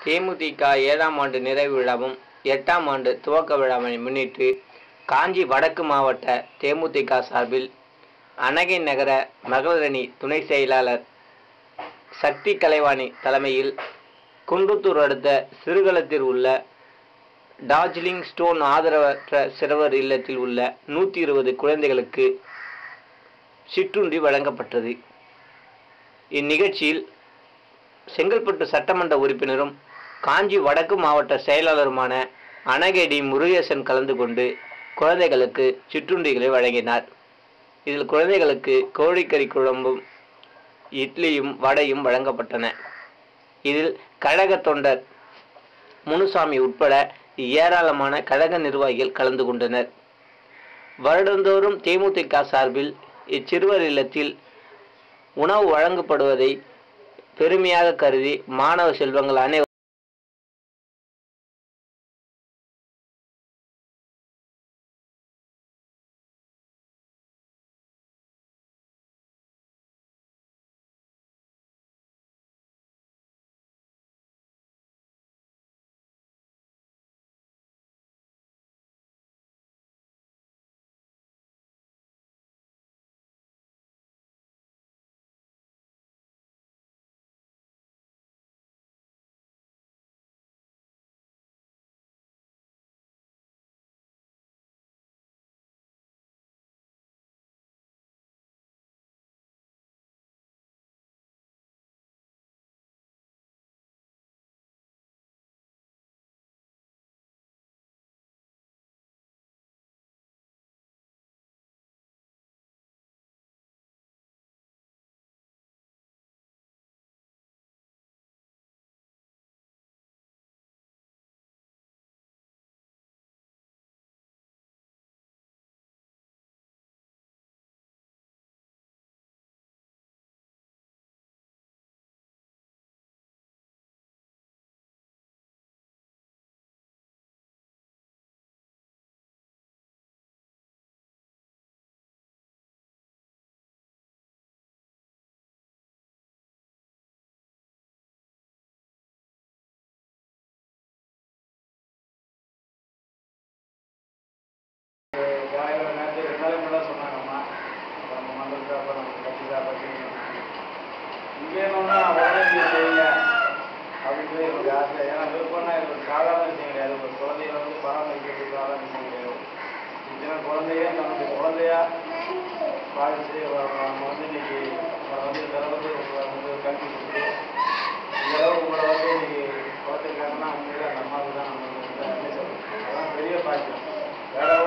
தேமுதிக ஏழாம் ஆண்டு நிறைவு விழாவும் எட்டாம் ஆண்டு துவக்க விழாவை முன்னிட்டு காஞ்சி வடக்கு மாவட்ட தேமுதிக சார்பில் அனகை நகர மகளிரணி துணை செயலாளர் சக்தி கலைவாணி தலைமையில் குன்றத்தூர் அடுத்த சிறுகளத்தில் உள்ள டார்ஜிலிங் ஸ்டோன் ஆதரவற்ற சிறுவர் இல்லத்தில் உள்ள நூற்றி இருபது குழந்தைகளுக்கு சிற்றுண்டி வழங்கப்பட்டது இந்நிகழ்ச்சியில் செங்கல்பட்டு சட்டமன்ற உறுப்பினரும் காஞ்சி வடக்கு மாவட்ட செயலாளருமான அனகேடி முருகேசன் கலந்து கொண்டு குழந்தைகளுக்கு சிற்றுண்டிகளை வழங்கினார் இதில் குழந்தைகளுக்கு கோழிக்கறி குழம்பும் இட்லியும் வடையும் வழங்கப்பட்டன இதில் கழக தொண்டர் முனுசாமி உட்பட ஏராளமான கழக நிர்வாகிகள் கலந்து கொண்டனர் வருடந்தோறும் தேமுதிக சார்பில் இச்சிறுவர் இல்லத்தில் உணவு வழங்கப்படுவதை பெருமையாக கருதி மாணவ செல்வங்கள் அனைவரும் காலையில் நேரத்தில் ரெண்டு நாளைக்கு முன்னாடி சொன்னாங்கம்மா அப்போ நம்ம மண்டல் சார்பாக நம்ம கட்சி சார்பாக செய்ய சொன்னாங்க இங்கே என்னன்னா உடனே நீங்கள் செய்யுங்க அப்படின்னு எனக்கு ஆசை ஏன்னா விருப்பம்னா இது ஒரு சாதாரண விஷயம் கிடையாது ஒரு குழந்தைய வந்து பராமரிக்கிறது சாதாரண விஷயம் கிடையாது சின்ன குழந்தைய தன்னுடைய குழந்தையா பாதிச்சு நம்ம வந்து இன்னைக்கு அவரை வந்து இந்த அளவுக்கு உங்களை வந்து கல்வி கொடுத்து இந்த அளவுக்கு உங்களை வந்து இன்னைக்கு குழந்தைக்காங்கன்னா உண்மையிலே அந்த அம்மாவுக்கு தான் நம்ம வந்து நன்றி சொல்லணும் அதான் பெரிய பாக்கியம் வேற